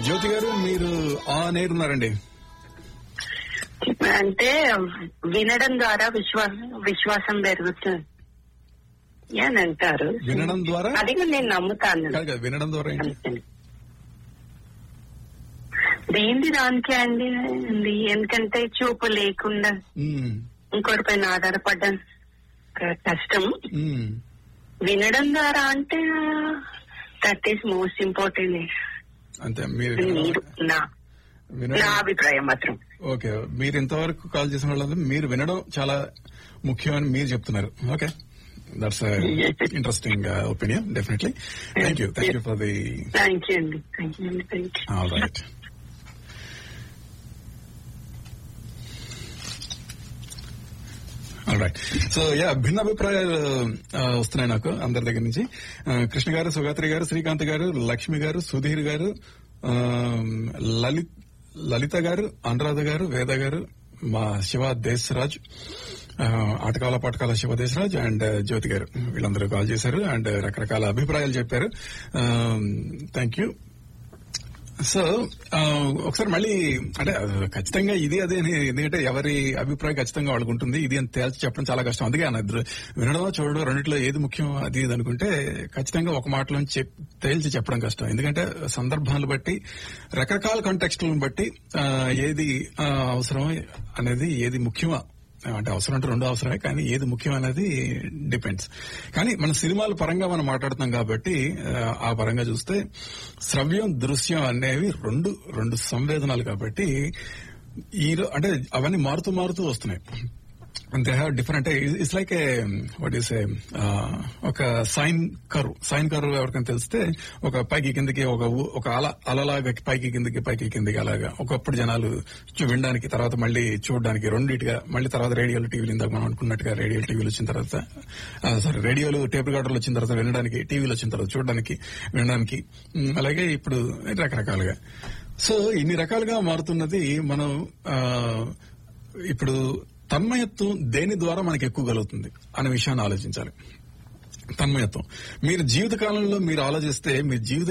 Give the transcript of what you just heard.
జ్యోతి గారు మీరు ఆ నేరున్నారండి అంటే వినడం ద్వారా విశ్వాసం విశ్వాసం పెరుగుతుంది అని అంటారు వినడం ద్వారా అది కూడా నేను నమ్ముతాను కాదు కదా, వినడం ద్వారా ఏంటి అందుకని. దేంది దానికే అండి ఉంది. ఎందుకంటే చూపు లేకుండా ఉమ్, ఇంకోటి పైన ఆధారపడడం క- కష్టం ఉమ్. వినడం ద్వారా అంటే దట్ ఈస్ మోస్ట్ ఇంపార్టెంట్ అంతే మీరు మీరు నా నా వినడం అభిప్రాయం మాత్రం ఓకే మీరు ఇంతవరకు కాల్ చేసిన వాళ్ళందరూ మీరు వినడం చాలా ముఖ్యం అని మీరు చెప్తున్నారు okay that's interesting opinion definitely thank you thank you for the thank you అండి థ్యాంక్ యూ అండి thank you all right right so yeah భిన్న అభిప్రాయాలు ఆ, వస్తున్నాయి నాకు అందరి దగ్గర నుంచి ఆ, కృష్ణ గారు సుగాత్రి గారు శ్రీకాంత్ గారు లక్ష్మి గారు సుధీర్ గారు ఆ, లలిత్ లలిత గారు అనురాధ గారు వేద గారు మా శివ దేశరాజ్ ఆ, ఆటకాల పాటకాల శివ దేశరాజ్ అండ్ జ్యోతి గారు వీళ్ళందరూ కాల్ చేశారు అండ్ రకరకాల అభిప్రాయాలు చెప్పారు థ్యాంక్ యూ సో ఆ, ఒకసారి మళ్ళీ అంటే ఆ, ఖచ్చితంగా ఇది అదే అని ఎందుకంటే ఎవరి అభిప్రాయం ఖచ్చితంగా వాళ్ళకు ఉంటుంది ఇది అని తేల్చి చెప్పడం చాలా కష్టం అందుకే అన్న ఇద్దరు వినడం చూడడం రెండిట్లో ఏది ముఖ్యం అది ఇది అనుకుంటే ఖచ్చితంగా ఒక మాటలో చెప్ తేల్చి చెప్పడం కష్టం ఎందుకంటే సందర్భాలను బట్టి రకరకాల కాంటెక్స్టులను బట్టి ఆ, ఏది ఆ, అవసరం అనేది ఏది ముఖ్యమా అంటే అవసరం అంటే రెండు అవసరమే కానీ ఏది ముఖ్యం అనేది డిపెండ్స్ కానీ మన సినిమాల పరంగా మనం మాట్లాడుతున్నాం కాబట్టి ఆ, ఆ పరంగా చూస్తే శ్రవ్యం దృశ్యం అనేవి రెండు రెండు సంవేదనలు కాబట్టి ఈ రో- అంటే అవన్నీ మారుతూ మారుతూ వస్తున్నాయి they have different it's like a what is a ఒక సైన్ కర్వ్ సైన్ కర్వ్ ఎవరికైనా తెలిస్తే ఒక పైకి కిందకి ఒక ఊ- ఒక అల అలలాగా పైకి కిందకి పైకి కిందకి అలాగా ఒకప్పుడు జనాలు చూ- వినడానికి తర్వాత మళ్ళీ చూడడానికి రెండింటిగా మళ్ళీ తర్వాత రేడియోలు టీవీలు ఇందాక మనం అనుకున్నట్టుగా రేడియో టీవీలు వచ్చిన తర్వాత సారీ రేడియోలు టేప్ రికార్డర్లు వచ్చిన తర్వాత వినడానికి టీవీలు వచ్చిన తర్వాత చూడడానికి వినడానికి ఉమ్, అలాగే ఇప్పుడు రకరకాలుగా సో ఇన్ని రకాలుగా మారుతున్నది మనం ఆ, ఇప్పుడు తన్మయత్వం దేని ద్వారా మనకి ఎక్కువ కలుగుతుంది అనే విషయాన్ని ఆలోచించాలి తన్మయత్వం మీరు జీవిత కాలంలో మీరు ఆలోచిస్తే మీ జీవిత